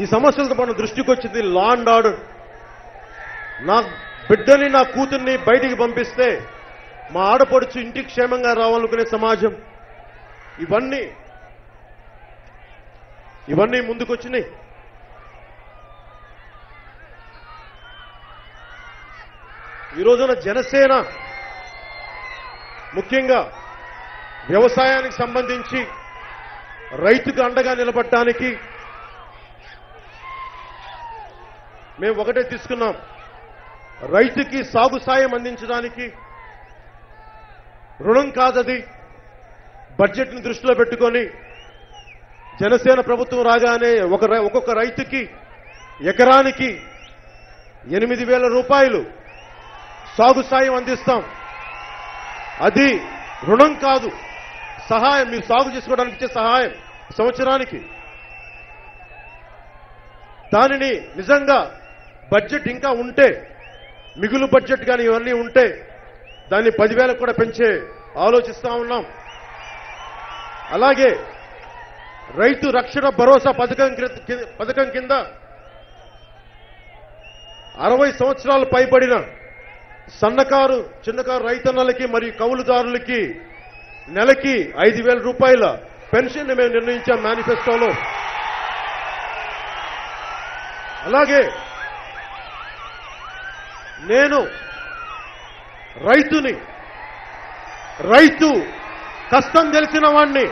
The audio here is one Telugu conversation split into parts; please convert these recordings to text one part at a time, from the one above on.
ఈ సమస్యలతో మన దృష్టికి వచ్చింది లా అండ్ ఆర్డర్ నా బిడ్డని నా కూతుర్ని బయటికి పంపిస్తే మా ఆడపడుచు ఇంటికి క్షేమంగా రావాలనుకునే సమాజం ఇవన్నీ ఇవన్నీ ముందుకొచ్చినాయి ఈ రోజున జనసేన ముఖ్యంగా వ్యవసాయానికి సంబంధించి రైతుకు అండగా నిలబడటానికి మేము ఒకటే తీసుకున్నాం రైతుకి సాగు సాయం అందించడానికి రుణం కాదది బడ్జెట్ని దృష్టిలో పెట్టుకొని జనసేన ప్రభుత్వం రాగానే ఒక రై- ఒక్కొక్క రైతుకి ఎకరానికి ఎనిమిది వేల రూపాయలు సాగు సాయం అందిస్తాం అది రుణం కాదు సహాయం మీరు సాగు చేసుకోవడానికి ఇచ్చే సహాయం సంవత్సరానికి దానిని నిజంగా బడ్జెట్ ఇంకా ఉంటే మిగులు బడ్జెట్ కానీ ఇవన్నీ ఉంటే దాన్ని పదివేలకు కూడా పెంచే ఆలోచిస్తా ఉన్నాం అలాగే రైతు రక్షణ భరోసా పథకం క్రి- కి- పథకం కింద అరవై సంవత్సరాలు పైబడిన సన్నకారు చిన్నకారు రైతన్నలకి మరియు కౌలుదారులకి నెలకి ఐదు వేల రూపాయల పెన్షన్ మేము నిర్ణయించాం మేనిఫెస్టోలో అలాగే నేను రైతుని రైతు కష్టం తెలిసిన వాణ్ణి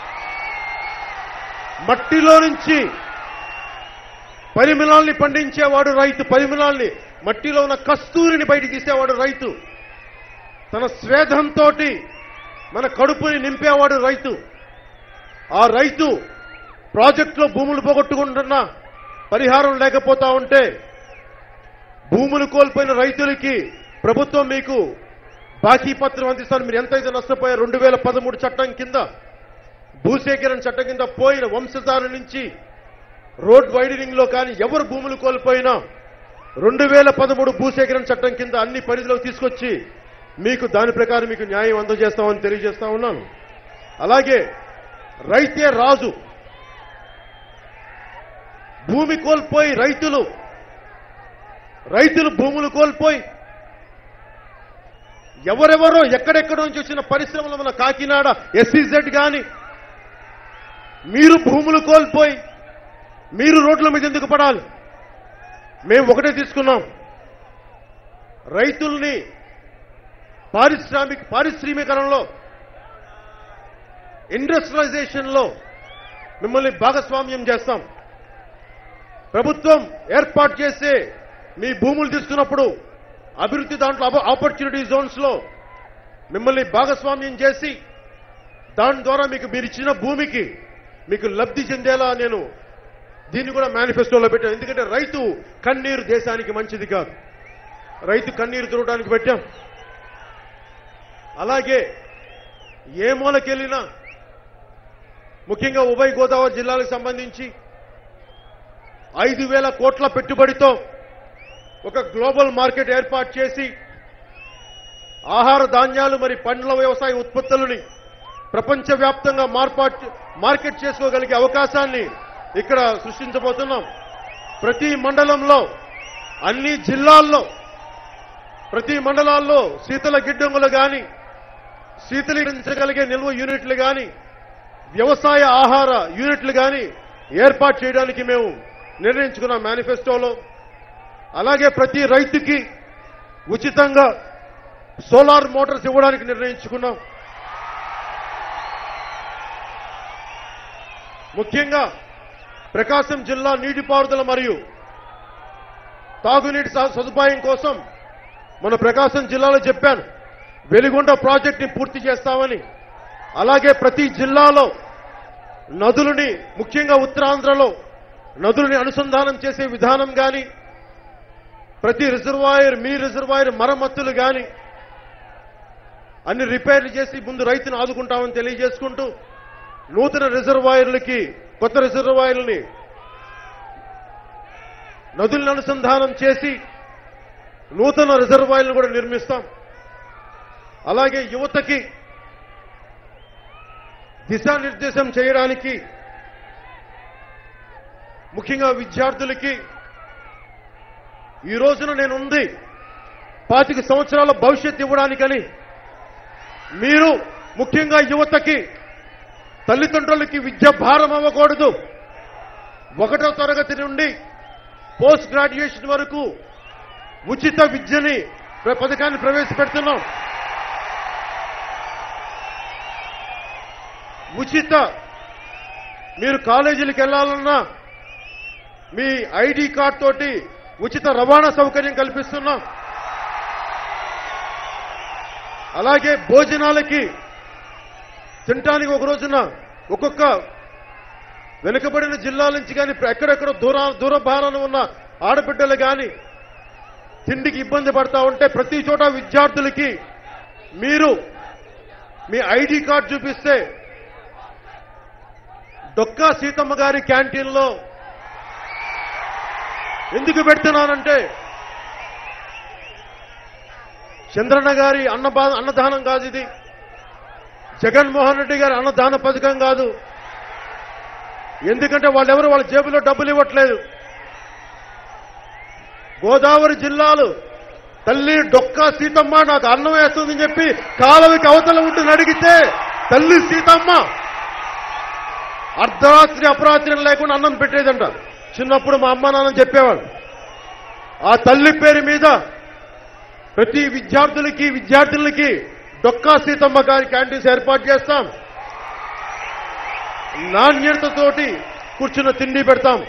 మట్టిలో నుంచి పరిమళాల్ని పండించేవాడు రైతు పరిమళాల్ని మట్టిలో ఉన్న కస్తూరిని బయటికి తీసేవాడు రైతు తన స్వేదంతో మన కడుపుని నింపేవాడు రైతు ఆ రైతు ప్రాజెక్టులో భూములు పోగొట్టుకుంటున్న పరిహారం లేకపోతా ఉంటే భూములు కోల్పోయిన రైతులకి ప్రభుత్వం మీకు బాకీ పత్రం అందిస్తారు మీరు ఎంతైతే నష్టపోయారు రెండు వేల పదమూడు చట్టం కింద భూసేకరణ చట్టం కింద పోయిన వంశధార నుంచి రోడ్ వైడనింగ్ లో కానీ ఎవరు భూములు కోల్పోయినా రెండు వేల పదమూడు భూసేకరణ చట్టం కింద అన్ని పరిధిలోకి తీసుకొచ్చి మీకు దాని ప్రకారం మీకు న్యాయం అందజేస్తామని తెలియజేస్తా ఉన్నాను అలాగే రైతే రాజు భూమి కోల్పోయి రైతులు రైతులు భూములు కోల్పోయి ఎవరెవరో ఎక్కడెక్కడ నుంచి వచ్చిన పరిశ్రమలు మన కాకినాడ ఎస్సీజెడ్ కానీ మీరు భూములు కోల్పోయి మీరు రోడ్ల మీద ఎందుకు పడాలి మేము ఒకటే తీసుకున్నాం రైతుల్ని పారిశ్రామిక పారిశ్రామీకరణలో ఇండస్ట్రియలైజేషన్ లో మిమ్మల్ని భాగస్వామ్యం చేస్తాం ప్రభుత్వం ఏర్పాటు చేసే మీ భూములు తీసుకున్నప్పుడు అభివృద్ధి దాంట్లో ఆపర్చునిటీ జోన్స్ లో మిమ్మల్ని భాగస్వామ్యం చేసి దాని ద్వారా మీకు మీరు ఇచ్చిన భూమికి మీకు లబ్ధి చెందేలా నేను దీన్ని కూడా మేనిఫెస్టోలో పెట్టాను ఎందుకంటే రైతు కన్నీరు దేశానికి మంచిది కాదు రైతు కన్నీరు తుడటానికి పెట్టాం అలాగే ఏ మూలకెళ్ళినా ముఖ్యంగా ఉభయ గోదావరి జిల్లాలకు సంబంధించి ఐదు వేల కోట్ల పెట్టుబడితో ఒక గ్లోబల్ మార్కెట్ ఏర్పాటు చేసి ఆహార ధాన్యాలు మరి పండ్ల వ్యవసాయ ఉత్పత్తులని ప్రపంచవ్యాప్తంగా మార్పాటు మార్కెట్ చేసుకోగలిగే అవకాశాన్ని ఇక్కడ సృష్టించబోతున్నాం ప్రతి మండలంలో అన్ని జిల్లాల్లో ప్రతి మండలాల్లో శీతల గిడ్డంగులు కానీ శీతలీకరించగలిగే నిల్వ యూనిట్లు కానీ వ్యవసాయ ఆహార యూనిట్లు కానీ ఏర్పాటు చేయడానికి మేము నిర్ణయించుకున్న మేనిఫెస్టోలో అలాగే ప్రతి రైతుకి ఉచితంగా సోలార్ మోటార్స్ ఇవ్వడానికి నిర్ణయించుకున్నాం ముఖ్యంగా ప్రకాశం జిల్లా నీటిపారుదల మరియు తాగునీటి స- సదుపాయం కోసం మన ప్రకాశం జిల్లాలో చెప్పాను వెలిగొండ ప్రాజెక్ట్ని పూర్తి చేస్తామని అలాగే ప్రతి జిల్లాలో నదులని ముఖ్యంగా ఉత్తరాంధ్రలో నదులని అనుసంధానం చేసే విధానం కానీ ప్రతి రిజర్వాయర్ మీ రిజర్వాయర్ మరమ్మతులు కానీ అన్ని రిపేర్లు చేసి ముందు రైతును ఆదుకుంటామని తెలియజేసుకుంటూ నూతన రిజర్వాయర్లకి కొత్త రిజర్వాయర్లని నదులను అనుసంధానం చేసి నూతన రిజర్వాయర్లను కూడా నిర్మిస్తాం అలాగే యువతకి దిశానిర్దేశం చేయడానికి ముఖ్యంగా విద్యార్థులకి ఈ రోజున నేను ఉంది పాతిక సంవత్సరాల భవిష్యత్తు ఇవ్వడానికని మీరు ముఖ్యంగా యువతకి తల్లిదండ్రులకి విద్య భారం అవ్వకూడదు ఒకటో తరగతి నుండి పోస్ట్ గ్రాడ్యుయేషన్ వరకు ఉచిత విద్యని ప్ర- పథకాన్ని ప్రవేశపెడుతున్నాం ఉచిత మీరు కాలేజీలకు వెళ్ళాలన్నా మీ ఐడి కార్డ్ తోటి ఉచిత రవాణా సౌకర్యం కల్పిస్తున్నాం అలాగే భోజనాలకి తినటానికి ఒక రోజున ఒక్కొక్క వెనుకబడిన జిల్లాల నుంచి కానీ ఎక్కడెక్కడ దూర దూర భారాన ఉన్న ఆడబిడ్డలు కానీ తిండికి ఇబ్బంది పడతా ఉంటే ప్రతి చోట విద్యార్థులకి మీరు మీ ఐడి కార్డు చూపిస్తే డొక్కా సీతమ్మ గారి క్యాంటీన్లో ఎందుకు పెడుతున్నానంటే చంద్రన్న గారి అన్నబా అన్నదానం కాదు ఇది జగన్మోహన్ రెడ్డి గారి అన్నదాన పథకం కాదు ఎందుకంటే వాళ్ళెవరు వాళ్ళ జేబులో డబ్బులు ఇవ్వట్లేదు గోదావరి జిల్లాలు తల్లి డొక్కా సీతమ్మ నాకు అన్నం వేస్తుందని చెప్పి కాలువకి అవతల ఉంటుంది అడిగితే తల్లి సీతమ్మ అర్ధరాత్రి అపరాత్రి లేకుండా అన్నం పెట్టేదంట చిన్నప్పుడు మా అమ్మ నాన్న చెప్పేవాడు ఆ తల్లి పేరు మీద ప్రతి విద్యార్థులకి విద్యార్థులకి డొక్కా సీతమ్మ గారి క్యాంటీన్స్ ఏర్పాటు చేస్తాం నాణ్యతతోటి కూర్చున్న తిండి పెడతాం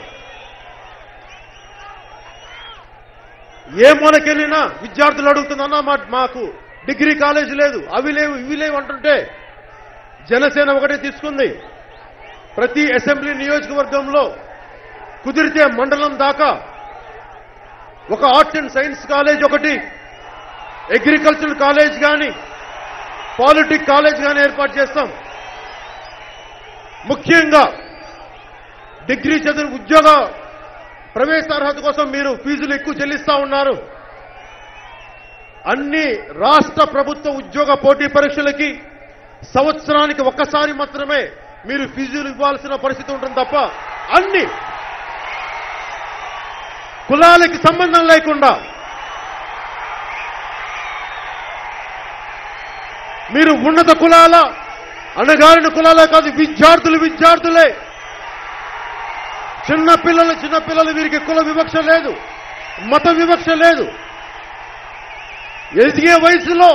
ఏ మూలకెళ్ళినా విద్యార్థులు అడుగుతుందన్నా మా మాకు డిగ్రీ కాలేజ్ లేదు అవి లేవు ఇవి లేవు అంటుంటే జనసేన ఒకటే తీసుకుంది ప్రతి అసెంబ్లీ నియోజకవర్గంలో కుదిరితే మండలం దాకా ఒక ఆర్ట్స్ అండ్ సైన్స్ కాలేజ్ ఒకటి అగ్రికల్చర్ కాలేజ్ కానీ పాలిటిక్ కాలేజ్ కానీ ఏర్పాటు చేస్తాం ముఖ్యంగా డిగ్రీ చదువు ఉద్యోగ ప్రవేశార్హత కోసం మీరు ఫీజులు ఎక్కువ చెల్లిస్తా ఉన్నారు అన్ని రాష్ట్ర ప్రభుత్వ ఉద్యోగ పోటీ పరీక్షలకి సంవత్సరానికి ఒక్కసారి మాత్రమే మీరు ఫీజులు ఇవ్వాల్సిన పరిస్థితి ఉంటుంది తప్ప అన్ని కులాలకి సంబంధం లేకుండా మీరు ఉన్నత కులాల అణగారిన కులాలే కాదు విద్యార్థులు విద్యార్థులే చిన్న పిల్లలు చిన్న పిల్లలు వీరికి కుల వివక్ష లేదు మత వివక్ష లేదు ఎదిగే వయసులో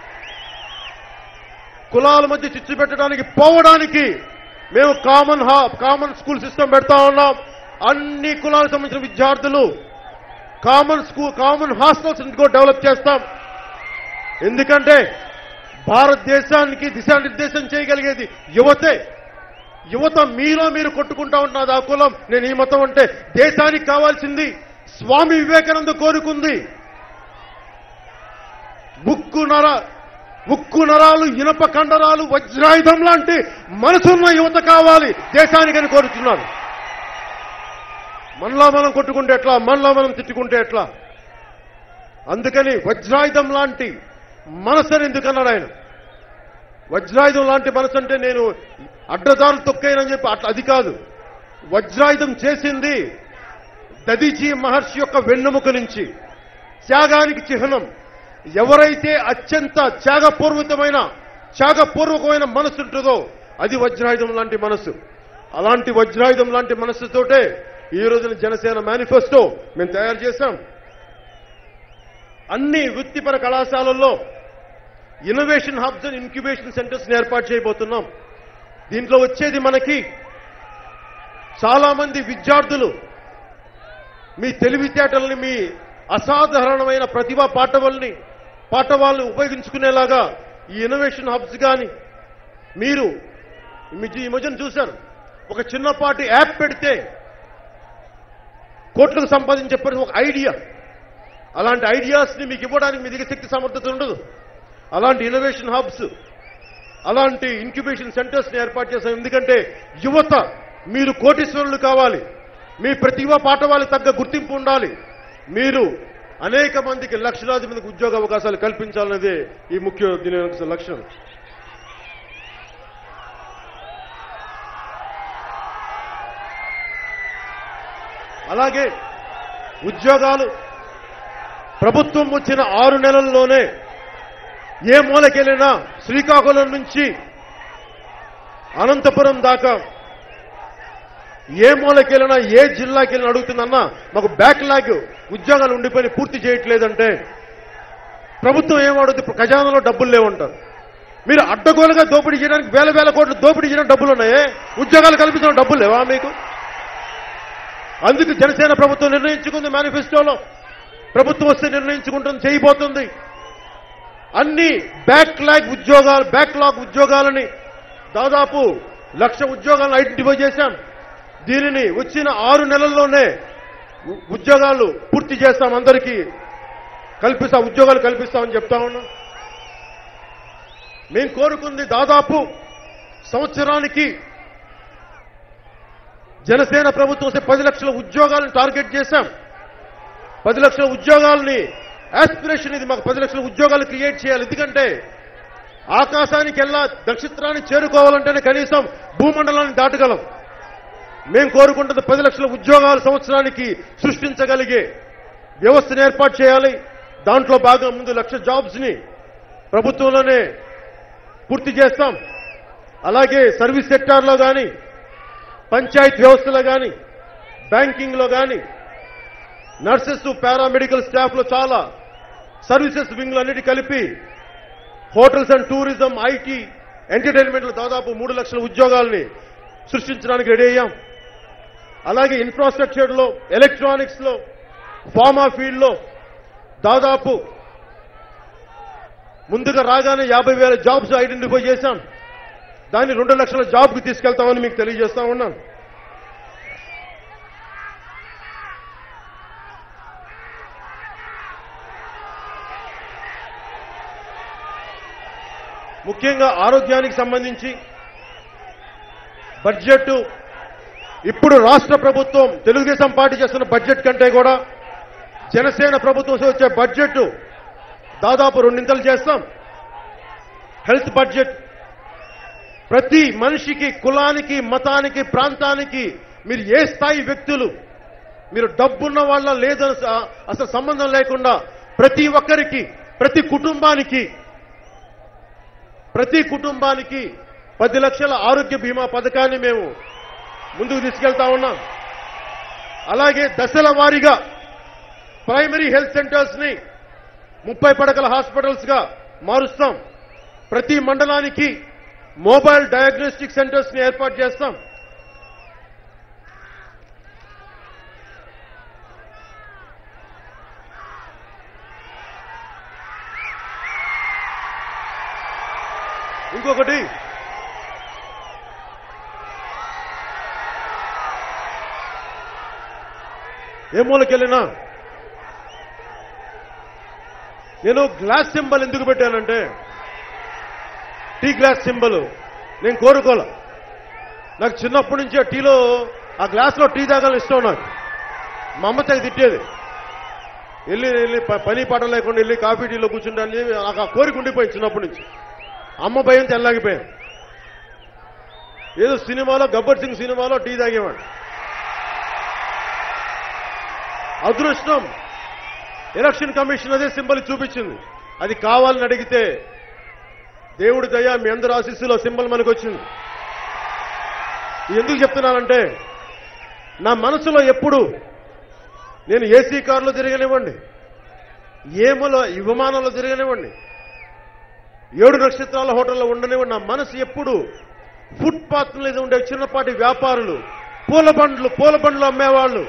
కులాల మధ్య చిచ్చు పెట్టడానికి పోవడానికి మేము కామన్ హా కామన్ స్కూల్ సిస్టమ్ పెడతా ఉన్నాం అన్ని కులాలకు సంబంధించిన విద్యార్థులు కామన్ స్కూల్ కామన్ హాస్టల్స్ కూడా డెవలప్ చేస్తాం ఎందుకంటే భారతదేశానికి దిశానిర్దేశం చేయగలిగేది యువతే యువత మీలో మీరు కొట్టుకుంటా ఉంటున్నది ఆ కులం నేను ఈ మతం అంటే దేశానికి కావాల్సింది స్వామి వివేకానంద కోరుకుంది ఉక్కు నర ఉక్కు నరాలు ఇనప కండరాలు వజ్రాయుధం లాంటి మనసున్న యువత కావాలి దేశానికని కోరుతున్నారు మనలో మనం కొట్టుకుంటే ఎట్లా మనలో మనం తిట్టుకుంటే ఎట్లా అందుకని వజ్రాయుధం లాంటి మనసుని ఎందుకన్నాడు ఆయన వజ్రాయుధం లాంటి మనసు అంటే నేను అడ్డదారులు తొక్కేనని చెప్పి అట్లా అది కాదు వజ్రాయుధం చేసింది దదిజీ మహర్షి యొక్క వెన్నెముక నుంచి త్యాగానికి చిహ్నం ఎవరైతే అత్యంత త్యాగపూర్వకమైన త్యాగపూర్వకమైన మనసు ఉంటుందో అది వజ్రాయుధం లాంటి మనసు అలాంటి వజ్రాయుధం లాంటి మనస్సుతోటే ఈ రోజున జనసేన మేనిఫెస్టో మేము తయారు చేశాం అన్ని వృత్తిపర కళాశాలల్లో innovation hubs and incubation centres ఏర్పాటు చేయబోతున్నాం దీంట్లో వచ్చేది మనకి చాలా మంది విద్యార్థులు మీ తెలివితేటల్ని మీ అసాధారణమైన ప్రతిభా పాఠవల్ని పాఠవాళ్ళని ఉపయోగించుకునేలాగా ఈ ఇన్నోవేషన్ హబ్స్ కానీ మీరు మీ- ఈ మధ్యన చూశారు ఒక చిన్నపాటి యాప్ పెడితే కోట్లకు సంపాదించే పరి- ఒక ఐడియా అలాంటి ఐడియాస్ ని మీకు ఇవ్వడానికి మీ దగ్గర శక్తి సమర్థత ఉండదు అలాంటి ఇన్నోవేషన్ హబ్స్ అలాంటి ఇంక్యుబేషన్ సెంటర్స్ ని ఏర్పాటు చేశాం ఎందుకంటే యువత మీరు కోటీశ్వరులు కావాలి మీ ప్రతిభ పాఠవాళ్ళకి తగ్గ గుర్తింపు ఉండాలి మీరు అనేక మందికి లక్షలాది మందికి ఉద్యోగ అవకాశాలు కల్పించాలనేదే ఈ ముఖ్య దీని యొక్క లక్ష్యం అలాగే ఉద్యోగాలు ప్రభుత్వం వచ్చిన ఆరు నెలల్లోనే ఏ మూలకెళ్ళినా శ్రీకాకుళం నుంచి అనంతపురం దాకా ఏ మూలకెళ్ళినా ఏ జిల్లాకి వెళ్ళినా అడుగుతుందన్నా మాకు బ్యాక్లాగ్ ఉద్యోగాలు ఉండిపోయి పూర్తి చేయట్లేదంటే ప్రభుత్వం ఏమడుగుతుంది ఖజానాలో డబ్బులు లేవంటారు మీరు అడ్డగోలుగా దోపిడీ చేయడానికి వేల వేల కోట్లు దోపిడీ చేయడానికి డబ్బులు ఉన్నాయే ఉద్యోగాలు కల్పించిన డబ్బులు లేవా మీకు అందుకు జనసేన ప్రభుత్వం నిర్ణయించుకుంది మేనిఫెస్టోలో ప్రభుత్వం వస్తే నిర్ణయించుకుంటుంది చేయబోతుంది అన్ని బ్యాక్లాగ్ ఉద్యోగాలు బ్యాక్లాగ్ ఉద్యోగాలని దాదాపు లక్ష ఉద్యోగాలను ఐడెంటిఫై చేశాం దీనిని వచ్చిన ఆరు నెలల్లోనే ఉ- ఉద్యోగాలు పూర్తి చేస్తాం అందరికీ కల్పిస్తాం ఉద్యోగాలు కల్పిస్తామని చెప్తా ఉన్నాం మేము కోరుకుంది దాదాపు సంవత్సరానికి జనసేన ప్రభుత్వం వస్తే పది లక్షల ఉద్యోగాలను టార్గెట్ చేశాం పది లక్షల ఉద్యోగాలని ఆస్పిరేషన్ ఇది మాకు పది లక్షల ఉద్యోగాలు క్రియేట్ చేయాలి ఎందుకంటే ఆకాశానికి వెళ్ళా నక్షత్రాన్ని చేరుకోవాలంటేనే కనీసం భూమండలాన్ని దాటగలం మేము కోరుకుంటున్న పది లక్షల ఉద్యోగాలు సంవత్సరానికి సృష్టించగలిగే వ్యవస్థను ఏర్పాటు చేయాలి దాంట్లో భాగం ముందు లక్ష జాబ్స్ ని ప్రభుత్వంలోనే పూర్తి చేస్తాం అలాగే సర్వీస్ సెక్టార్లో కానీ పంచాయత్ వ్యవస్థలో కానీ బ్యాంకింగ్లో కానీ నర్సెస్ పారామెడికల్ స్టాఫ్ లో చాలా సర్వీసెస్ వింగ్లు అన్నిటి కలిపి hotels and tourism IT entertainment లో దాదాపు మూడు లక్షల ఉద్యోగాల్ని సృష్టించడానికి రెడీ అయ్యాం అలాగే ఇన్ఫ్రాస్ట్రక్చర్ లో ఎలక్ట్రానిక్స్ లో ఫార్మా ఫీల్డ్ లో దాదాపు ముందుగా రాగానే యాభై వేల జాబ్స్ ఐడెంటిఫై చేశాం దాన్ని రెండు లక్షల జాబ్కి తీసుకెళ్తామని మీకు తెలియజేస్తా ఉన్నాం ముఖ్యంగా ఆరోగ్యానికి సంబంధించి బడ్జెట్ ఇప్పుడు రాష్ట్ర ప్రభుత్వం తెలుగుదేశం పార్టీ చేస్తున్న బడ్జెట్ కంటే కూడా జనసేన ప్రభుత్వం వచ్చే బడ్జెట్ దాదాపు రెండింతలు చేస్తాం హెల్త్ బడ్జెట్ ప్రతి మనిషికి కులానికి మతానికి ప్రాంతానికి మీరు ఏ స్థాయి వ్యక్తులు మీరు డబ్బున్న వాళ్ళ లేదని స- అసలు సంబంధం లేకుండా ప్రతి ఒక్కరికి ప్రతి కుటుంబానికి ప్రతి కుటుంబానికి పది లక్షల ఆరోగ్య బీమా పథకాన్ని మేము ముందుకు తీసుకెళ్తా ఉన్నాం అలాగే దశల వారీగా ప్రైమరీ హెల్త్ సెంటర్స్ ని ముప్పై పడకల హాస్పిటల్స్ గా మారుస్తాం ప్రతి మండలానికి మొబైల్ డయాగ్నోస్టిక్ సెంటర్స్ ని ఏర్పాటు చేస్తాం ఇంకొకటి ఏ మూలకెళ్ళినా నేను గ్లాస్ సింబల్ ఎందుకు పెట్టానంటే టీ గ్లాస్ సింబల్ నేను కోరుకోలే నాకు చిన్నప్పటి నుంచి ఆ టీలో ఆ గ్లాస్లో టీ తాగాలని ఇష్టం నాకు మా అమ్మ తెగ తిట్టేది వెళ్ళి వెళ్ళి ప- పని పాట లేకుండా వెళ్ళి కాఫీ టీలో కూర్చుంటాను చెప్పి నాకు ఆ కోరిక ఉండిపోయింది చిన్నప్పటి నుంచి అమ్మ భయం తెల్లాగిపోయాను ఏదో సినిమాలో గబ్బర్ సింగ్ సినిమాలో టీ తాగేవాడు అదృష్టం ఎలక్షన్ కమిషన్ అదే సింబల్ చూపించింది అది కావాలని అడిగితే దేవుడి దయ మీ అందరు ఆశీస్సులో సింబల్ మనకు వచ్చింది ఇది ఎందుకు చెప్తున్నానంటే నా మనసులో ఎప్పుడు నేను ఏసీ కారులో తిరగనివ్వండి ఏమలో విమానంలో తిరగనివ్వండి ఏడు నక్షత్రాల హోటల్లో ఉండనివ్వండి నా మనసు ఎప్పుడు ఫుట్పాత్ మీద ఉండే చిన్నపాటి వ్యాపారులు పూల బండ్లు పూల బండ్లు అమ్మేవాళ్ళు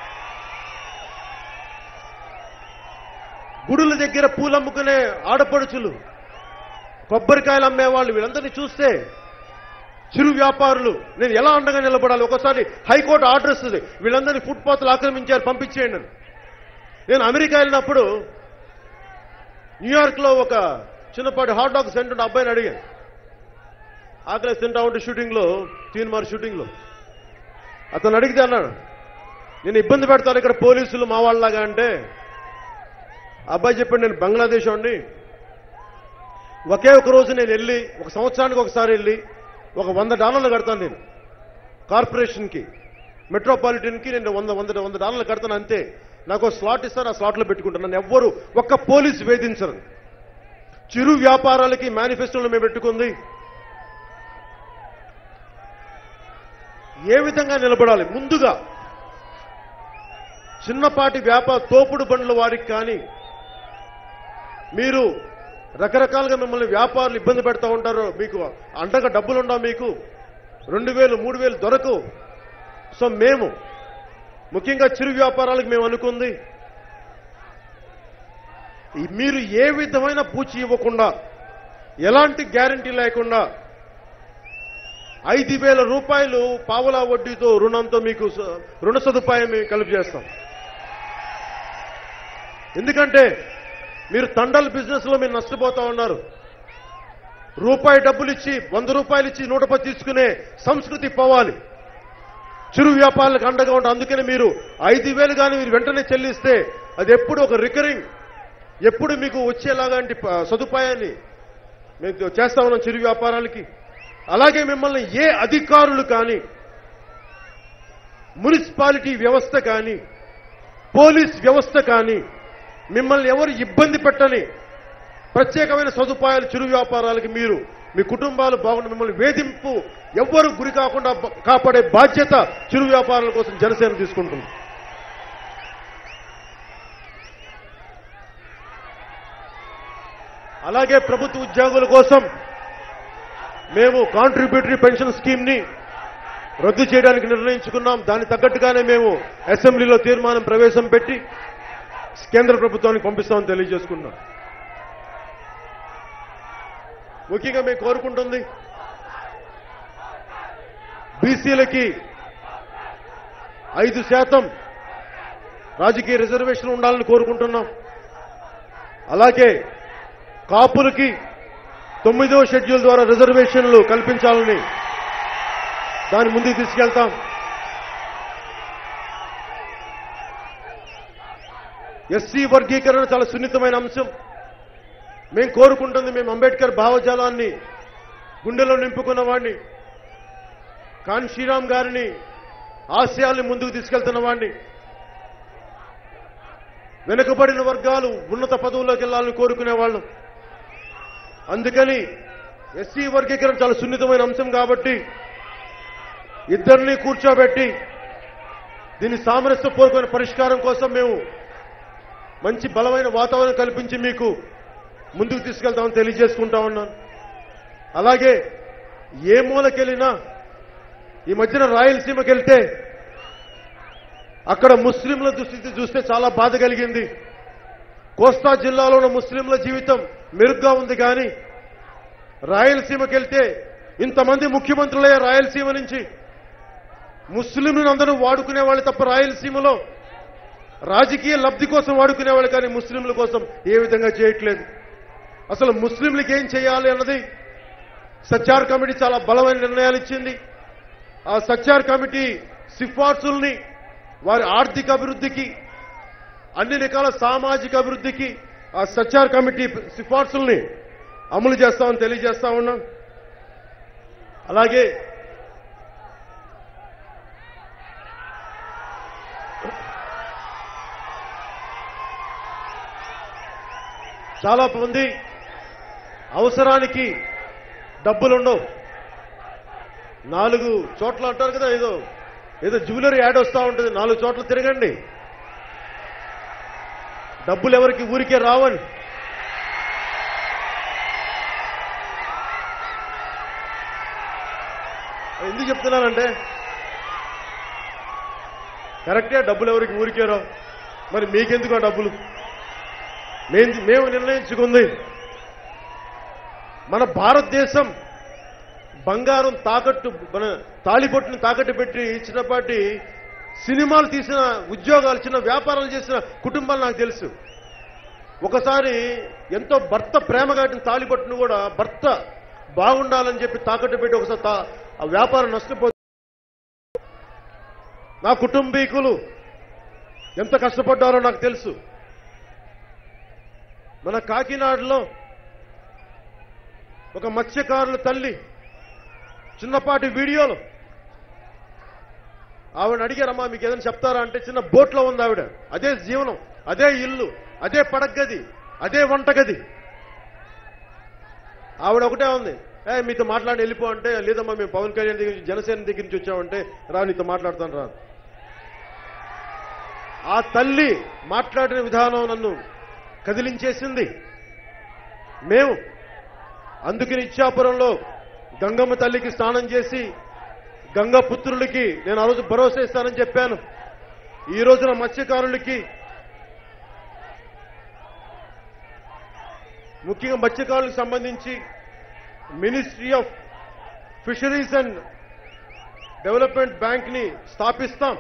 గుడుల దగ్గర పూలు అమ్ముకునే ఆడపడుచులు కొబ్బరికాయలు అమ్మేవాళ్ళు వీళ్ళందరినీ చూస్తే చిరు వ్యాపారులు నేను ఎలా అండగా నిలబడాలి ఒకసారి హైకోర్టు ఆర్డర్ ఇస్తుంది వీళ్ళందరినీ ఫుట్పాత్లు ఆక్రమించారు పంపించేయండి అని. నేను అమెరికా వెళ్ళినప్పుడు న్యూయార్క్ లో ఒక చిన్నపాటి హాట్ డాగ్ సెంటర్ అబ్బాయిని అడిగాను ఆకలి తింటా ఉంటే షూటింగ్ లో తీన్మార్ షూటింగ్ లో అతను అడిగితే అన్నాడు నేను ఇబ్బంది పెడతాను ఇక్కడ పోలీసులు మా వాళ్ళలాగా అంటే ఆ అబ్బాయి చెప్పాడు నేను బంగ్లాదేశ్ అండి ఒకే ఒక రోజు నేను వెళ్ళి ఒక సంవత్సరానికి ఒకసారి వెళ్ళి ఒక వంద డాలర్లు కడతాను నేను కార్పొరేషన్కి మెట్రోపాలిటన్కి నేను వంద వంద వంద డాలర్లు కడతాను అంతే నాకు ఒక స్లాట్ ఇస్తారు ఆ స్లాట్లో పెట్టుకుంటాను నన్ను ఎవ్వరు ఒక్క పోలీస్ వేధించరు చిరు వ్యాపారాలకి మేనిఫెస్టోలో మేము పెట్టుకుంది ఏ విధంగా నిలబడాలి ముందుగా చిన్నపాటి వ్యాపార తోపుడు బండ్ల వారికి కానీ మీరు రకరకాలుగా మిమ్మల్ని వ్యాపారులు ఇబ్బంది పెడతా ఉంటారు మీకు అండగా డబ్బులు ఉండవు మీకు రెండు వేలు మూడు వేలు దొరకు సో మేము ముఖ్యంగా చిరు వ్యాపారాలకు మేము అనుకుంది ఈ మీరు ఏ విధమైన పూచి ఇవ్వకుండా ఎలాంటి గ్యారంటీ లేకుండా ఐదు వేల రూపాయలు పావలా వడ్డీతో రుణంతో మీకు స- రుణ సదుపాయం మేము కలిపి చేస్తాం ఎందుకంటే మీరు తండల బిజినెస్ లో మీరు నష్టపోతా ఉన్నారు రూపాయి డబ్బులు ఇచ్చి వంద రూపాయలు ఇచ్చి నూట పది తీసుకునే సంస్కృతి పోవాలి చిరు వ్యాపారులకు అండగా ఉంటుంది అందుకని మీరు ఐదు వేలు కానీ మీరు వెంటనే చెల్లిస్తే అది ఎప్పుడు ఒక రికరింగ్ ఎప్పుడు మీకు వచ్చేలాంటి ప- సదుపాయాన్ని మేము చేస్తా ఉన్నాం చిరు వ్యాపారాలకి అలాగే మిమ్మల్ని ఏ అధికారులు కానీ మున్సిపాలిటీ వ్యవస్థ కానీ పోలీస్ వ్యవస్థ కానీ మిమ్మల్ని ఎవరు ఇబ్బంది పెట్టని ప్రత్యేకమైన సదుపాయాలు చిరు వ్యాపారాలకి మీరు మీ కుటుంబాలు బాగుండి మిమ్మల్ని వేధింపు ఎవ్వరు గురి కాకుండా బ- కాపాడే బాధ్యత చిరు వ్యాపారాల కోసం జనసేన తీసుకుంటుంది అలాగే ప్రభుత్వ ఉద్యోగుల కోసం మేము కాంట్రిబ్యూటరీ పెన్షన్ స్కీమ్ ని రద్దు చేయడానికి నిర్ణయించుకున్నాం దానికి తగ్గట్టుగానే మేము అసెంబ్లీలో తీర్మానం ప్రవేశం పెట్టి కేంద్ర ప్రభుత్వానికి పంపిస్తామని తెలియజేసుకున్నాం ముఖ్యంగా మేము కోరుకుంటుంది బీసీలకి ఐదు శాతం రాజకీయ రిజర్వేషన్ ఉండాలని కోరుకుంటున్నాం అలాగే కాపులకి తొమ్మిదో షెడ్యూల్ ద్వారా రిజర్వేషన్లు కల్పించాలని దాని ముందుకు తీసుకెళ్తాం ఎస్సీ వర్గీకరణ చాలా సున్నితమైన అంశం మేము కోరుకుంటుంది మేము అంబేద్కర్ భావజాలాన్ని గుండెలో నింపుకున్న వాడిని కాన్ శ్రీరామ్ గారిని ఆశయాల్ని ముందుకు తీసుకెళ్తున్న వాడిని వెనుకబడిన వర్గాలు ఉన్నత పదవుల్లోకి వెళ్ళాలని కోరుకునే వాళ్ళం అందుకని ఎస్సీ వర్గీకరణ చాలా సున్నితమైన అంశం కాబట్టి ఇద్దరిని కూర్చోబెట్టి దీని సామరస్యపూర్వకమైన పరిష్కారం కోసం మేము మంచి బలమైన వాతావరణం కల్పించి మీకు ముందుకు తీసుకెళ్తామని తెలియజేసుకుంటా ఉన్నాను అలాగే ఏ మూలకెళ్ళినా ఈ మధ్యన రాయలసీమకి వెళ్తే అక్కడ ముస్లింల దుస్థితి చూస్తే చాలా బాధ కలిగింది కోస్తా జిల్లాలో ఉన్న ముస్లింల జీవితం మెరుగ్గా ఉంది కానీ రాయలసీమకి వెళ్తే ఇంతమంది ముఖ్యమంత్రులయ్యే రాయలసీమ నుంచి ముస్లింలను అందరూ వాడుకునే వాళ్ళు తప్ప రాయలసీమలో రాజకీయ లబ్ధి కోసం వాడుకునే వాళ్ళు కానీ ముస్లింల కోసం ఏ విధంగా చేయట్లేదు అసలు ముస్లింలకు ఏం చేయాలి అన్నది సచ్చార్ కమిటీ చాలా బలమైన నిర్ణయాలు ఇచ్చింది ఆ సచ్చార్ కమిటీ సిఫార్సుల్ని వారి ఆర్థిక అభివృద్ధికి అన్ని రకాల సామాజిక అభివృద్ధికి ఆ సచ్చార్ కమిటీ సిఫార్సుల్ని అమలు చేస్తామని తెలియజేస్తా ఉన్నాం అలాగే చాలా మంది అవసరానికి డబ్బులుండవు నాలుగు చోట్ల అంటారు కదా ఏదో ఏదో జ్యువెలరీ యాడ్ వస్తూ ఉంటుంది నాలుగు చోట్ల తిరగండి డబ్బులు ఎవరికి ఊరికే రావని ఎందుకు చెప్తున్నానంటే కరెక్టే డబ్బులు ఎవరికి ఊరికే రావు మరి మీకెందుకు ఆ డబ్బులు మేము మేము నిర్ణయించుకుంది మన భారతదేశం బంగారం తాకట్టు మన తాళిబొట్టుని తాకట్టు పెట్టి చిన్నపాటి సినిమాలు తీసిన ఉద్యోగాలు చిన్న వ్యాపారాలు చేసిన కుటుంబాలు నాకు తెలుసు ఒకసారి ఎంతో భర్త ప్రేమ కాటిన తాళిబొట్టును కూడా భర్త బాగుండాలని చెప్పి తాకట్టు పెట్టి ఒకసారి తా- ఆ వ్యాపారం నష్టపో నా కుటుంబీకులు ఎంత కష్టపడ్డారో నాకు తెలుసు మన కాకినాడలో ఒక మత్స్యకారుల తల్లి చిన్నపాటి వీడియోలు ఆవిడ అడిగారమ్మా మీకు ఏదైనా చెప్తారా అంటే చిన్న బోట్లో ఉంది ఆవిడ అదే జీవనం అదే ఇల్లు అదే పడగది అదే వంటగది ఆవిడ ఒకటే ఉంది ఏ మీతో మాట్లాడి వెళ్ళిపో అంటే లేదమ్మా మేము పవన్ కళ్యాణ్ దగ్గర నుంచి జనసేన దగ్గర నుంచి వచ్చామంటే రా నీతో మాట్లాడతాను రా ఆ తల్లి మాట్లాడిన విధానం నన్ను కదిలించేసింది మేము అందుకని ఇచ్చాపురంలో గంగమ్మ తల్లికి స్నానం చేసి గంగ పుత్రులకి నేను ఆ రోజు భరోసా ఇస్తానని చెప్పాను ఈ రోజున మత్స్యకారులకి ముఖ్యంగా మత్స్యకారులకు సంబంధించి ministry of fisheries and development bank ని స్థాపిస్తాం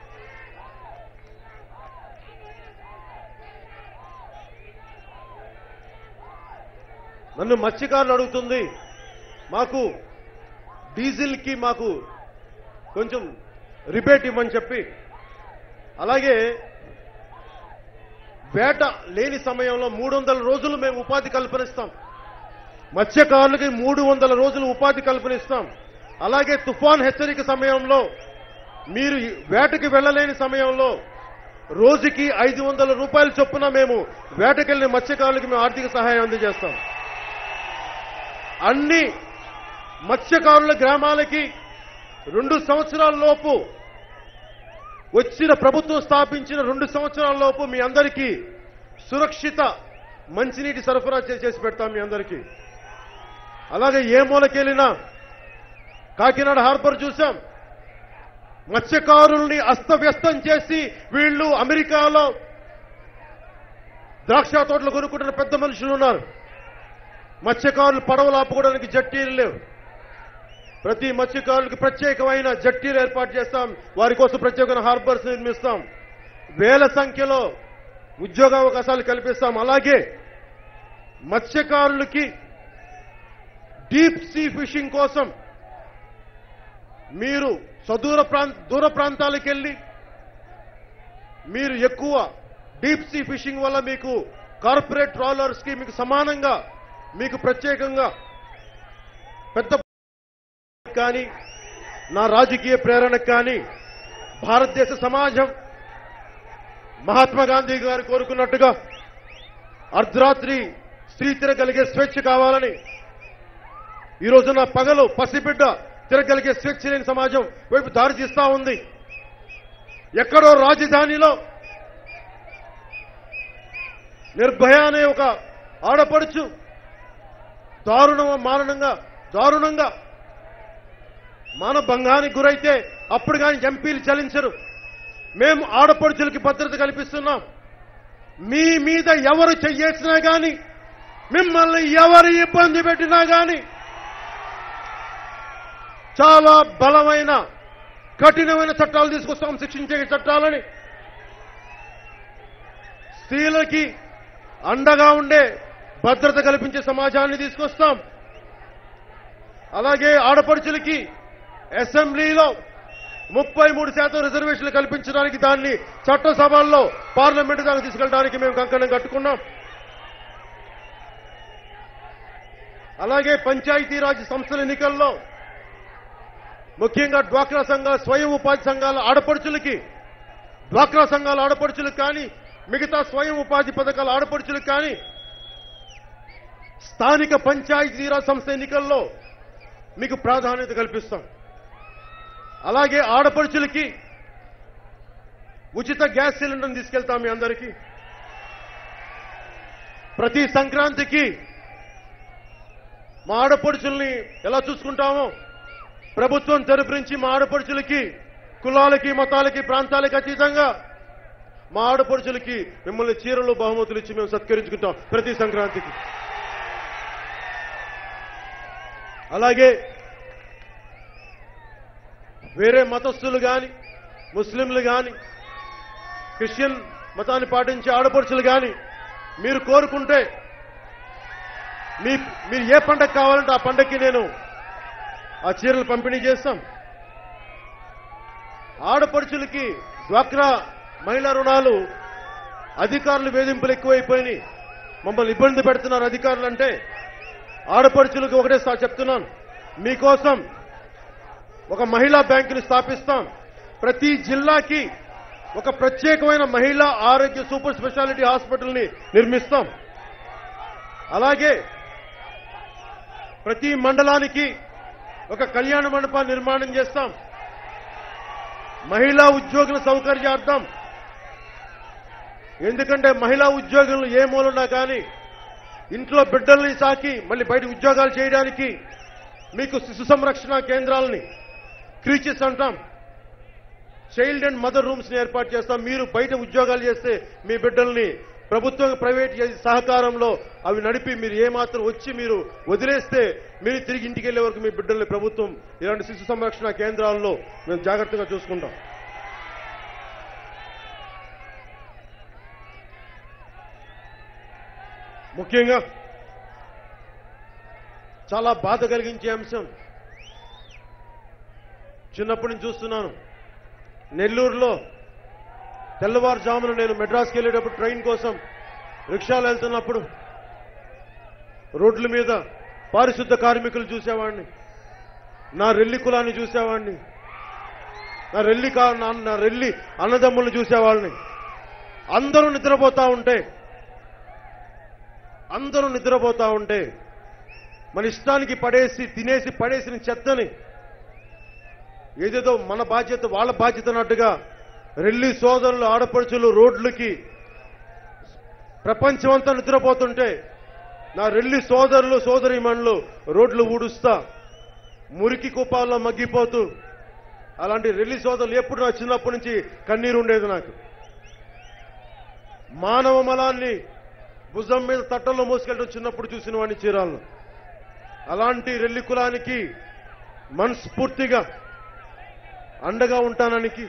నన్ను మత్స్యకారులు అడుగుతుంది మాకు డీజిల్కి మాకు కొంచెం రిబేట్ ఇవ్వని చెప్పి అలాగే వేట లేని సమయంలో మూడు వందల రోజులు మేము ఉపాధి కల్పనిస్తాం మత్స్యకారులకి మూడు వందల రోజులు ఉపాధి కల్పనిస్తాం అలాగే తుఫాన్ హెచ్చరిక సమయంలో మీరు వేటకి వెళ్ళలేని సమయంలో రోజుకి ఐదు వందల రూపాయల చొప్పున మేము వేటకెళ్లిన మత్స్యకారులకి మేము ఆర్థిక సహాయం అందజేస్తాం అన్ని మత్స్యకారుల గ్రామాలకి రెండు సంవత్సరాల లోపు వచ్చిన ప్రభుత్వం స్థాపించిన రెండు సంవత్సరాల లోపు మీ అందరికీ సురక్షిత మంచినీటి సరఫరా చే- చేసి పెడతాం మీ అందరికీ అలాగే ఏ మూలకెళ్ళినా కాకినాడ హార్బర్ చూసాం మత్స్యకారుల్ని అస్తవ్యస్తం చేసి వీళ్ళు అమెరికాలో ద్రాక్ష తోటలు కొనుక్కుంటున్న పెద్ద మనుషులు ఉన్నారు మత్స్యకారులు పడవలు ఆపుకోవడానికి జట్టీలు లేవు ప్రతి మత్స్యకారులకు ప్రత్యేకమైన జట్టీలు ఏర్పాటు చేస్తాం వారి కోసం ప్రత్యేకమైన హార్బర్స్ నిర్మిస్తాం వేల సంఖ్యలో ఉద్యోగ అవకాశాలు కల్పిస్తాం అలాగే మత్స్యకారులకి డీప్ సీ ఫిషింగ్ కోసం మీరు సదూర ప్రాంత దూర ప్రాంతాలకు వెళ్ళి మీరు ఎక్కువ డీప్ సీ ఫిషింగ్ వల్ల మీకు కార్పొరేట్ ట్రాలర్స్ కి మీకు సమానంగా మీకు ప్రత్యేకంగా పెద్ద కానీ నా రాజకీయ ప్రేరణకు కానీ భారతదేశ సమాజం మహాత్మా గాంధీ గారు కోరుకున్నట్టుగా అర్ధరాత్రి స్త్రీ తిరగలిగే స్వేచ్ఛ కావాలని ఈ రోజున పగలు పసిబిడ్డ తిరగలిగే స్వేచ్ఛ లేని సమాజం వైపు దారి తీస్తా ఉంది ఎక్కడో రాజధానిలో నిర్భయ అనే ఒక ఆడపడుచు దారుణ మారణంగా దారుణంగా మానభంగానికి గురైతే అప్పుడు కానీ ఎంపీలు చలించరు మేము ఆడపడుచులకి భద్రత కల్పిస్తున్నాం మీ మీద ఎవరు చెయ్యేసినా గాని మిమ్మల్ని ఎవరు ఇబ్బంది పెట్టినా గాని చాలా బలమైన కఠినమైన చట్టాలు తీసుకొస్తాం శిక్షించే చట్టాలని స్త్రీలకి అండగా ఉండే భద్రత కల్పించే సమాజాన్ని తీసుకొస్తాం అలాగే ఆడపడుచులకి అసెంబ్లీలో ముప్పై మూడు శాతం రిజర్వేషన్లు కల్పించడానికి దాన్ని చట్టసభల్లో పార్లమెంటు దాకా తీసుకెళ్ళడానికి మేము కంకణం కట్టుకున్నాం అలాగే పంచాయతీరాజ్ సంస్థల ఎన్నికల్లో ముఖ్యంగా డ్వాక్రా సంఘాల స్వయం ఉపాధి సంఘాల ఆడపడుచులకి డ్వాక్రా సంఘాల ఆడపడుచులకు కానీ మిగతా స్వయం ఉపాధి పథకాల ఆడపడుచులకు కానీ స్థానిక పంచాయతీరాజ్ సంస్థ ఎన్నికల్లో మీకు ప్రాధాన్యత కల్పిస్తాం అలాగే ఆడపడుచులకి ఉచిత గ్యాస్ సిలిండర్ తీసుకెళ్తాం మీ అందరికీ ప్రతి సంక్రాంతికి మా ఆడపడుచుల్ని ఎలా చూసుకుంటామో ప్రభుత్వం తరపు నుంచి మా ఆడపడుచులకి కులాలకి మతాలకి ప్రాంతాలకి అతీతంగా మా ఆడపడుచులకి మిమ్మల్ని చీరలు బహుమతులు ఇచ్చి మేము సత్కరించుకుంటాం ప్రతి సంక్రాంతికి అలాగే వేరే మతస్థులు గాని ముస్లింలు గాని క్రిస్టియన్ మతాన్ని పాటించే ఆడపడుచులు గాని మీరు కోరుకుంటే మీ మీరు ఏ పండగ కావాలంటే ఆ పండగకి నేను ఆ చీరలు పంపిణీ చేస్తాం ఆడపడుచులకి డ్వాక్రా మహిళా రుణాలు అధికారులు వేధింపులు ఎక్కువైపోయినాయి మమ్మల్ని ఇబ్బంది పెడుతున్నారు అధికారులు అంటే ఆడపడుచులకు ఒకటే సా- చెప్తున్నాను మీకోసం ఒక మహిళా బ్యాంకుని స్థాపిస్తాం ప్రతి జిల్లాకి ఒక ప్రత్యేకమైన మహిళా ఆరోగ్య సూపర్ స్పెషాలిటీ హాస్పిటల్ని నిర్మిస్తాం అలాగే ప్రతి మండలానికి ఒక కళ్యాణ మండపాన్ని నిర్మాణం చేస్తాం మహిళా ఉద్యోగుల సౌకర్యార్థం ఎందుకంటే మహిళా ఉద్యోగులు ఏ మూలన్నా కానీ ఇంట్లో బిడ్డల్ని సాకి మళ్ళీ బయట ఉద్యోగాలు చేయడానికి మీకు శిశు సంరక్షణ కేంద్రాలని క్రీచెస్ అంటాం చైల్డ్ అండ్ మదర్ రూమ్స్ ని ఏర్పాటు చేస్తాం మీరు బయట ఉద్యోగాలు చేస్తే మీ బిడ్డల్ని ప్రభుత్వం ప్రైవేట్ సహకారంలో అవి నడిపి మీరు ఏమాత్రం వచ్చి మీరు వదిలేస్తే మీరు తిరిగి ఇంటికి వెళ్లే వరకు మీ బిడ్డల్ని ప్రభుత్వం ఇలాంటి శిశు సంరక్షణ కేంద్రాల్లో మేము జాగ్రత్తగా చూసుకుంటాం ముఖ్యంగా చాలా బాధ కలిగించే అంశం చిన్నప్పటి నుంచి చూస్తున్నాను నెల్లూరులో తెల్లవారుజామున నేను మెడ్రాస్కి వెళ్ళేటప్పుడు ట్రైన్ కోసం రిక్షాలో వెళ్తున్నప్పుడు రోడ్ల మీద పారిశుద్ధ కార్మికులు చూసేవాడిని నా రెల్లి కులాన్ని చూసేవాడిని నా రెల్లి కా నా- నా రెల్లి అన్నదమ్ములను చూసేవాళ్ళని అందరూ నిద్రపోతా ఉంటే అందరూ నిద్రపోతా ఉంటే మన ఇష్టానికి పడేసి తినేసి పడేసిన చెత్తని ఏదేదో మన బాధ్యత వాళ్ళ బాధ్యత అన్నట్టుగా రెల్లి సోదరులు ఆడపడుచులు రోడ్లకి ప్రపంచమంతా నిద్రపోతుంటే నా రెల్లి సోదరులు సోదరిమణులు రోడ్లు ఊడుస్తా మురికి కుపాల్లో మగ్గిపోతూ అలాంటి రెల్లి సోదరులు ఎప్పుడు నా చిన్నప్పటి నుంచి కన్నీరు ఉండేది నాకు మానవ మలాన్ని భుజం మీద తట్టల్లో మోసుకెళ్ళడం చిన్నప్పుడు చూసిన వాడిని చీరాలను అలాంటి రెల్లి కులానికి మనస్ఫూర్తిగా అండగా ఉంటానానికి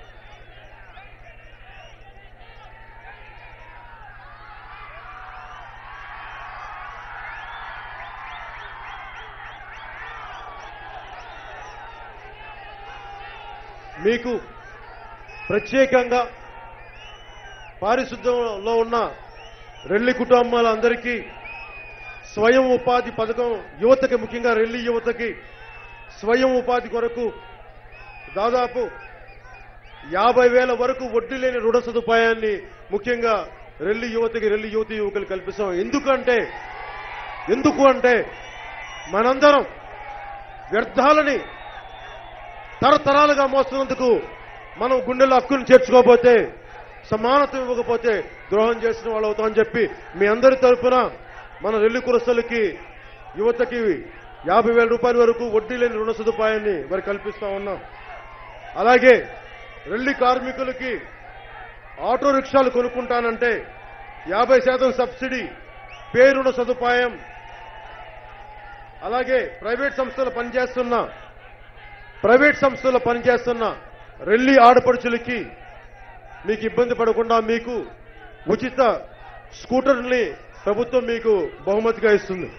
మీకు ప్రత్యేకంగా పారిశుద్ధ్యంలో ఉన్న రెల్లి కుటుంబాలందరికీ స్వయం ఉపాధి పథకం యువతకి ముఖ్యంగా రెల్లి యువతకి స్వయం ఉపాధి కొరకు దాదాపు యాభై వేల వరకు వడ్డీ లేని రుణ సదుపాయాన్ని ముఖ్యంగా రెల్లి యువతకి రెల్లి యువతి యువకులు కల్పిస్తాం ఎందుకంటే ఎందుకు అంటే మనందరం వ్యర్థాలని తరతరాలుగా మోస్తున్నందుకు మనం గుండెలో హక్కును చేర్చుకోకపోతే సమానత్వం ఇవ్వకపోతే ద్రోహం చేసిన వాళ్ళు అవుతామని చెప్పి మీ అందరి తరఫున మన రెల్లి కురస్తులకి యువతకి యాభై వేల రూపాయల వరకు వడ్డీ లేని రుణ సదుపాయాన్ని మరి కల్పిస్తా ఉన్నాం అలాగే రెల్లి కార్మికులకి ఆటో రిక్షాలు కొనుక్కుంటానంటే యాభై శాతం సబ్సిడీ పేరుణ సదుపాయం అలాగే ప్రైవేట్ సంస్థలు పనిచేస్తున్న ప్రైవేట్ సంస్థల్లో పనిచేస్తున్న రెల్లి ఆడపడుచులకి మీకు ఇబ్బంది పడకుండా మీకు ఉచిత స్కూటర్ని ప్రభుత్వం మీకు బహుమతిగా ఇస్తుంది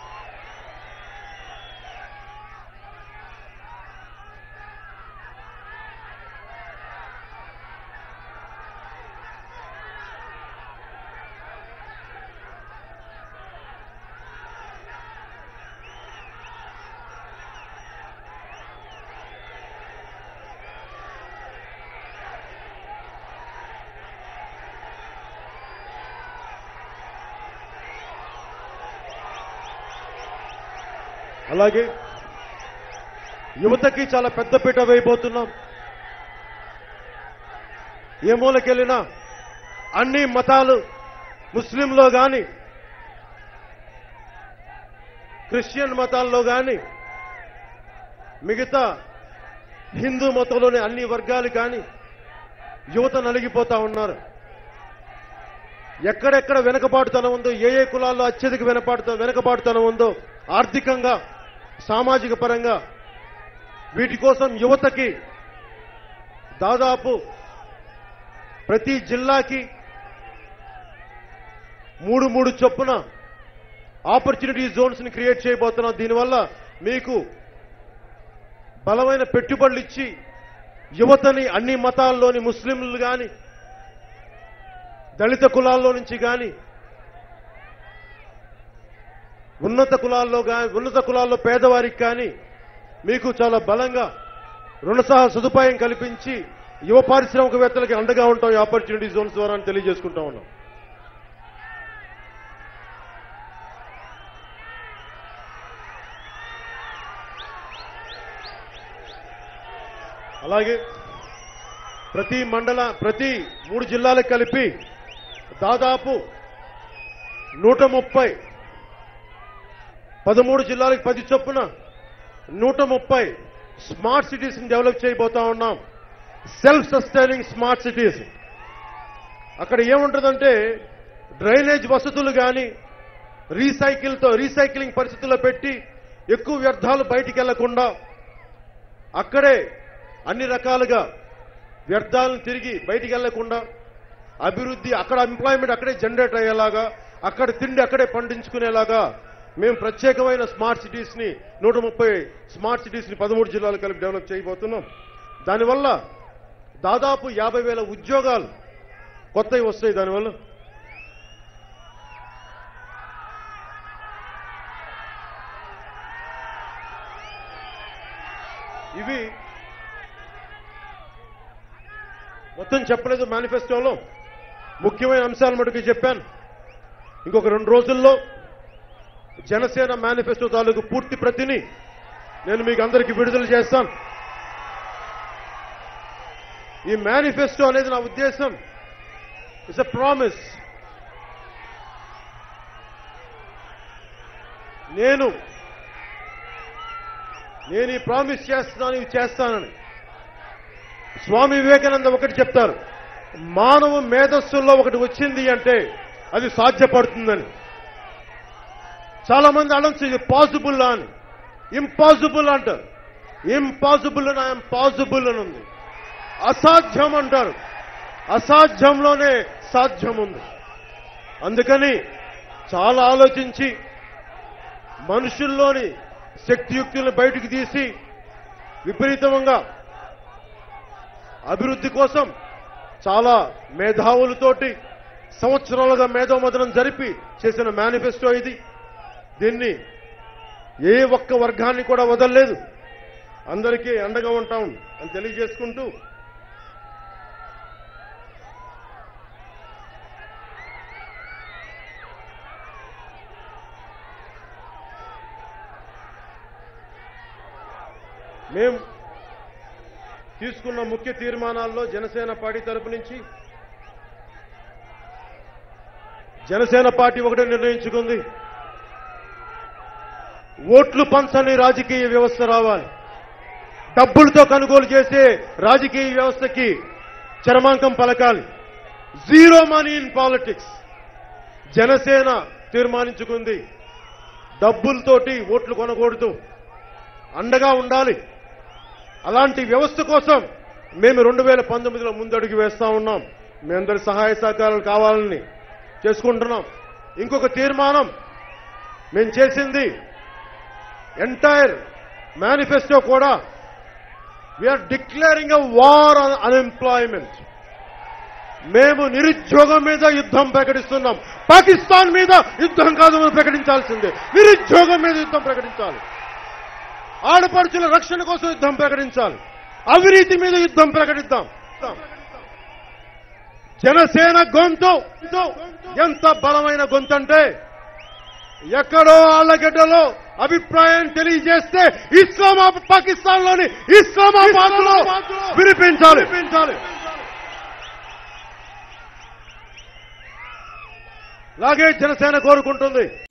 అలాగే యువతకి చాలా పెద్దపీట వేయబోతున్నాం ఏ మూలకెళ్ళినా అన్ని మతాలు ముస్లింలో గాని క్రిస్టియన్ మతాల్లో గాని మిగతా హిందూ మతంలోని అన్ని వర్గాలు కానీ యువత నలిగిపోతా ఉన్నారు ఎక్కడెక్కడ వెనకబాటుతనం ఉందో ఏ ఏ కులాల్లో అత్యధిక వెనపాటు వెనకబాటుతనం ఉందో ఆర్థికంగా సామాజిక పరంగా వీటి కోసం యువతకి దాదాపు ప్రతి జిల్లాకి మూడు మూడు చొప్పున ఆపర్చునిటీ జోన్స్ ని క్రియేట్ చేయబోతున్నాం దీనివల్ల మీకు బలమైన పెట్టుబడులు ఇచ్చి యువతని అన్ని మతాల్లోని ముస్లింలు గాని దళిత కులాల్లో నుంచి గాని ఉన్నత కులాల్లో గాని ఉన్నత కులాల్లో పేదవారికి కానీ మీకు చాలా బలంగా రుణ సహా సదుపాయం కల్పించి యువ పారిశ్రామికవేత్తలకి అండగా ఉంటాం ఈ ఆపర్చునిటీ జోన్స్ ద్వారా అని తెలియజేసుకుంటా ఉన్నాం అలాగే ప్రతి మండల ప్రతి మూడు జిల్లాలకు కలిపి దాదాపు నూట ముప్పై పదమూడు జిల్లాలకు పది చొప్పున నూట ముప్పై స్మార్ట్ సిటీస్ ని డెవలప్ చేయబోతా ఉన్నాం సెల్ఫ్ సస్టైనింగ్ స్మార్ట్ సిటీస్ అక్కడ ఏముంటుందంటే డ్రైనేజ్ వసతులు కానీ రీసైకిల్తో రీసైక్లింగ్ పరిస్థితుల్లో పెట్టి ఎక్కువ వ్యర్థాలు బయటికి వెళ్లకుండా అక్కడే అన్ని రకాలుగా వ్యర్థాలను తిరిగి బయటికి వెళ్లకుండా అభివృద్ధి అక్కడ ఎంప్లాయ్మెంట్ అక్కడే జనరేట్ అయ్యేలాగా అక్కడ తిండి అక్కడే పండించుకునేలాగా మేము ప్రత్యేకమైన స్మార్ట్ సిటీస్ ని నూట ముప్పై స్మార్ట్ సిటీస్ ని పదమూడు జిల్లాలు కలిపి డెవలప్ చేయబోతున్నాం దానివల్ల దాదాపు యాభై వేల ఉద్యోగాలు కొత్తవి వస్తాయి దానివల్ల ఇవి మొత్తం చెప్పలేదు మేనిఫెస్టోలో ముఖ్యమైన అంశాలు మటుకు చెప్పాను ఇంకొక రెండు రోజుల్లో జనసేన మేనిఫెస్టో తాలూకు పూర్తి ప్రతిని నేను మీకు అందరికీ విడుదల చేస్తాను ఈ మేనిఫెస్టో అనేది నా ఉద్దేశం ఇట్స్ అ ప్రామిస్ నేను నేను ఈ ప్రామిస్ చేస్తున్నాను ఇవి చేస్తానని స్వామి వివేకానంద ఒకటి చెప్తారు మానవ మేధస్సుల్లో ఒకటి వచ్చింది అంటే అది సాధ్యపడుతుందని చాలా మంది అనొచ్చు ఇది పాసిబుల్ అని ఇంపాసిబుల్ అంటారు ఇంపాసిబుల్ అని ఐఎమ్ పాసిబుల్ అని ఉంది అసాధ్యం అంటారు అసాధ్యంలోనే సాధ్యం ఉంది అందుకని చాలా ఆలోచించి మనుషుల్లోని శక్తియుక్తులను బయటికి తీసి విపరీతంగా అభివృద్ధి కోసం చాలా మేధావులతోటి సంవత్సరాలుగా మేధోమదనం జరిపి చేసిన మేనిఫెస్టో ఇది దీన్ని ఏ ఒక్క వర్గాన్ని కూడా వదలలేదు అందరికీ అండగా ఉంటాం అని తెలియజేసుకుంటూ మేము తీసుకున్న ముఖ్య తీర్మానాల్లో జనసేన పార్టీ తరపు నుంచి జనసేన పార్టీ ఒకటే నిర్ణయించుకుంది ఓట్లు పంచని రాజకీయ వ్యవస్థ రావాలి డబ్బులతో కొనుగోలు చేసే రాజకీయ వ్యవస్థకి చరమాంకం పలకాలి zero money in politics Janasena తీర్మానించుకుంది డబ్బులతోటి ఓట్లు కొనకూడదు అండగా ఉండాలి అలాంటి వ్యవస్థ కోసం మేము రెండు వేల పంతొమ్మిదిలో ముందడుగు వేస్తా ఉన్నాం మీ అందరి సహాయ సహకారాలు కావాలని చేసుకుంటున్నాం ఇంకొక తీర్మానం మేము చేసింది ఎంటైర్ మేనిఫెస్టో కూడా we're declaring a war on unemployment మేము నిరుద్యోగం మీద యుద్ధం ప్రకటిస్తున్నాం పాకిస్తాన్ మీద యుద్ధం కాదు మనం ప్రకటించాల్సిందే నిరుద్యోగం మీద యుద్ధం ప్రకటించాలి ఆడపడుచుల రక్షణ కోసం యుద్ధం ప్రకటించాలి అవినీతి మీద యుద్ధం ప్రకటిద్దాం జనసేన గొంతు ఎంత బలమైన గొంతు అంటే ఎక్కడో ఆళ్లగడ్డలో అభిప్రాయం తెలియజేస్తే ఇస్లామా పాకిస్తాన్ లోని ఇస్లామాబాద్ లో వినిపించాలి అలాగే జనసేన కోరుకుంటుంది